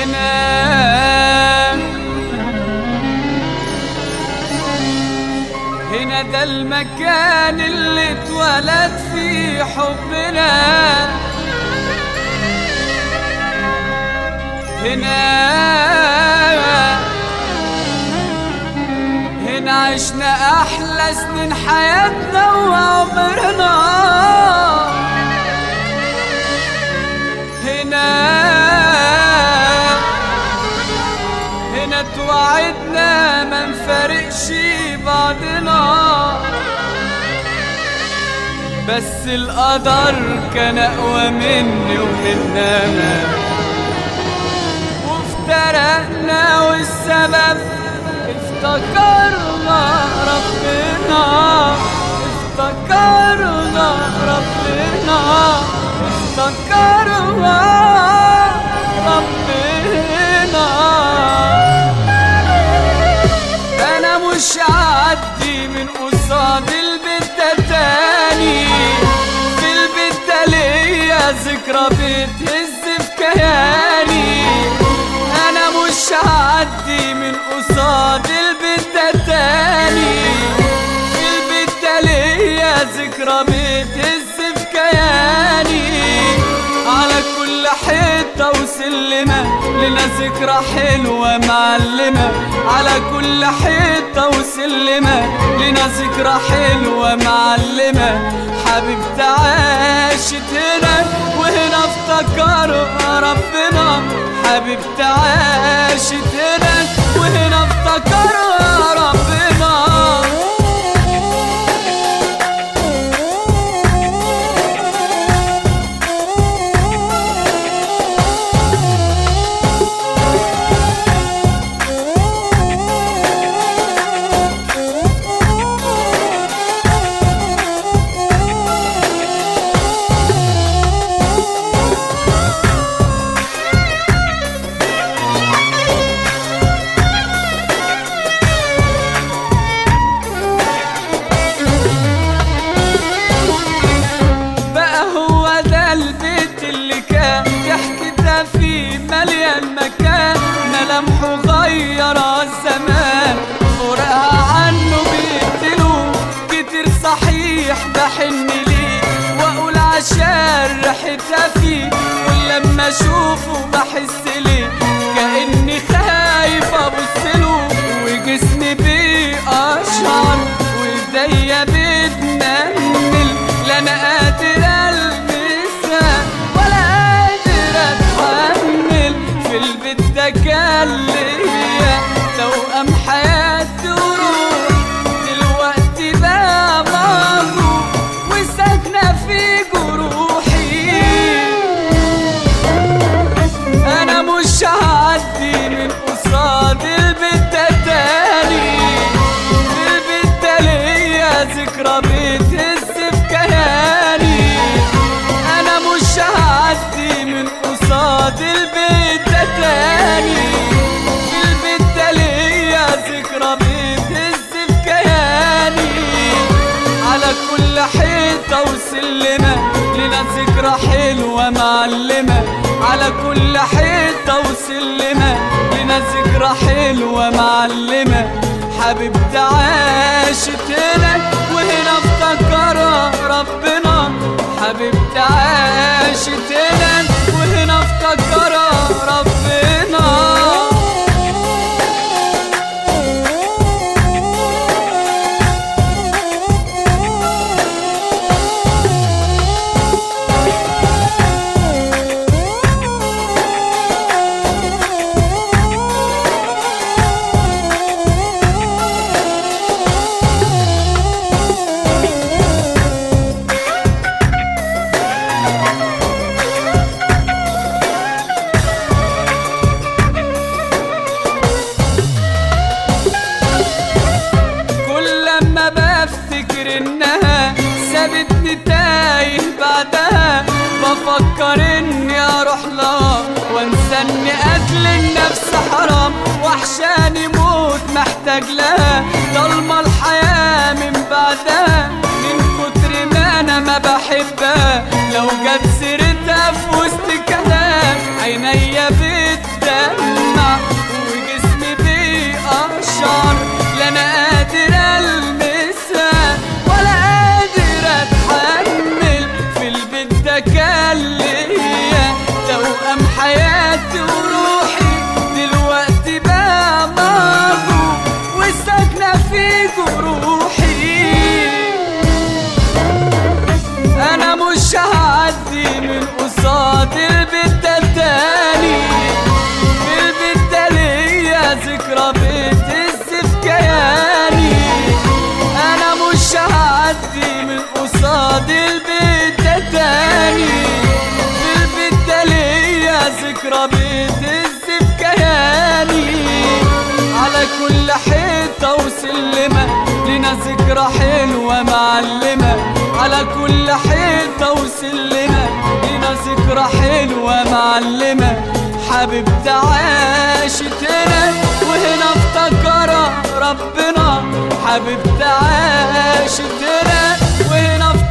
هنا هنا ده المكان اللي اتولد فيه حبنا هنا هنا عشنا احلى سنين حياتنا وعمرنا هنا هنا توعدنا ما نفارقش بعضنا بس القدر كان اقوى مني ومننا وافترقنا والسبب افتكرنا ربنا افتكرنا ربنا افتكرنا ربنا انا مش هعدي من قصاد البيت ده تاني في البيت ده ليا ذكرى بتهز في كياني انا مش هعدي من قصاد البيت ده تاني في البيت ده ليا ذكرى بتهز في كياني على كل حتة وسلمة لنا ذكرى حلوة معلمة على كل حتة وسلمة لنا ذكرى حلوة معلمة حبيبتي عاشت هنا وهنا افتكرها ربنا حبيبتي عاشت هنا وهنا افتكرها ربنا بقى هو ده البيت اللي كان ضحكتها فيه مليان مكان ملامحه غير الزمان فرقها عنه بيقتلوه كتير صحيح بحن ليه واقول عشان ريحتها فيه ولما اشوفه بحس ليه كاني خايف ابص له وجسمي بيقشعر وايديا بتنمل لا انا قادر المسها ولا قادر اتحمل في البيت ده كان ليا توأم حياتي وروح دلوقتي بقى مغروب وساكنة في جروحي انا مش هعدي من قصاد البيت ده تاني في البيت ده ليا ذكرى بتهز في كياني انا مش هعدي من قصاد البيت ده تاني في البيت ده ليا ذكرى بتهز في كياني على كل حيطة وسلمة لنا ذكرى حلوة معلمة على كل حيطة وسلمة لنا ذكرى حلوة معلمة حبيبتي عاشت هنا وهنا افتكرها ربنا حبيبتي عاشت هنا وهنا افتكرها ربنا كل لما بفتكر انها سابتني تايه بعدها بفكر اني اروح لها وانسى ان قتل النفس حرام وحشاني موت محتاج لها ضلمة الحياة من بعدها من كتر ما انا ما بحبها لو جت سيرتها في وسط كلام عينيا بتدمع ذكرى بتهز في كياني على كل حيطة وسلمة لنا ذكرى حلوة معلمة على كل حيطة وسلمة لنا ذكرى حلوة معلمة حبيبتي عاشتنا وهنا افتكرها ربنا حبيبتي عاشتنا وهنا افتكرها